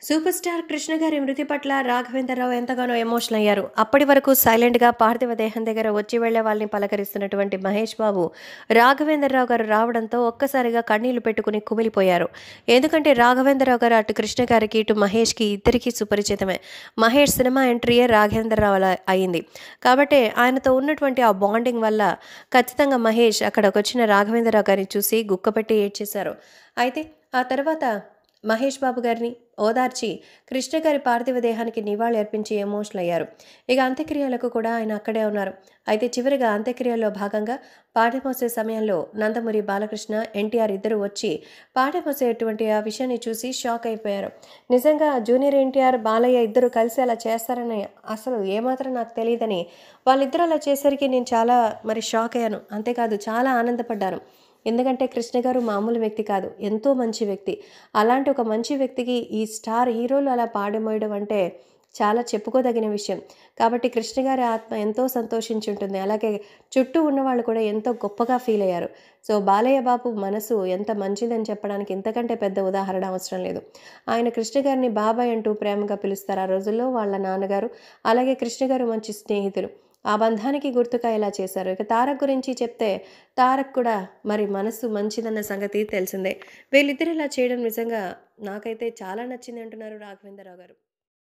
super star Krishna గారి మృతి పట్ల రాఘవేంద్రరావు ఎంతగానో ఎమోషనల్ అయ్యారు అప్పటి వరకు సైలెంట్గా పార్థివ దేహం దగ్గర వచ్చి వెళ్లే వాళ్ళని పలకరిస్తున్నటువంటి మహేష్ బాబు రాఘవేంద్రరావు గారు రావడంతో ఒక్కసారిగా కన్నీళ్లు పెట్టుకుని కుమిలిపోయారు ఎందుకంటే రాఘవేంద్రరావు గారు అటు కృష్ణ గారికి ఇటు మహేష్కి ఇద్దరికీ సుపరిచితమే మహేష్ సినిమా ఎంట్రీయే రాఘవేంద్రరావు అలా అయింది కాబట్టి ఆయనతో ఉన్నటువంటి ఆ బాండింగ్ వల్ల ఖచ్చితంగా మహేష్ అక్కడికి వచ్చిన రాఘవేంద్రరావు గారిని చూసి గుక్కపెట్టి ఏడ్చేశారు అయితే ఆ తర్వాత మహేష్ బాబు గారిని ఓదార్చి కృష్ణ గారి పార్థివ దేహానికి నివాళి అర్పించి ఎమోషనల్ అయ్యారు ఇక అంత్యక్రియలకు కూడా ఆయన అక్కడే ఉన్నారు అయితే చివరిగా అంత్యక్రియల్లో భాగంగా పాటమోసే సమయంలో నందమూరి బాలకృష్ణ ఎన్టీఆర్ ఇద్దరు వచ్చి పాటమోసేటువంటి ఆ విషయాన్ని చూసి షాక్ అయిపోయారు నిజంగా జూనియర్ ఎన్టీఆర్ బాలయ్య ఇద్దరు కలిసి అలా చేస్తారని అసలు ఏమాత్రం నాకు తెలియదని వాళ్ళిద్దరూ అలా చేసరికి నేను చాలా మరి షాక్ అయ్యాను అంతేకాదు చాలా ఆనందపడ్డాను ఎందుకంటే కృష్ణ గారు మామూలు వ్యక్తి కాదు ఎంతో మంచి వ్యక్తి అలాంటి ఒక మంచి వ్యక్తికి ఈ స్టార్ హీరోలు అలా పాడమోయడం అంటే చాలా చెప్పుకోదగిన విషయం కాబట్టి కృష్ణ గారి ఆత్మ ఎంతో సంతోషించి ఉంటుంది అలాగే చుట్టూ ఉన్నవాళ్ళు కూడా ఎంతో గొప్పగా ఫీల్ అయ్యారు సో బాలయ్య బాబు మనసు ఎంత మంచిదని చెప్పడానికి ఇంతకంటే పెద్ద ఉదాహరణ అవసరం లేదు ఆయన కృష్ణ గారిని బాబాయ్ అంటూ ప్రేమగా పిలుస్తారు ఆ రోజుల్లో వాళ్ళ నాన్నగారు అలాగే కృష్ణ గారు మంచి స్నేహితులు ఆ బంధానికి గుర్తుగా ఇలా చేశారు ఇక తారక్ గురించి చెప్తే తారక్ కూడా మరి మనసు మంచిదన్న సంగతి తెలిసిందే వీళ్ళిద్దరు ఇలా చేయడం నిజంగా నాకైతే చాలా నచ్చింది అంటున్నారు రాఘవేంద్రరావు గారు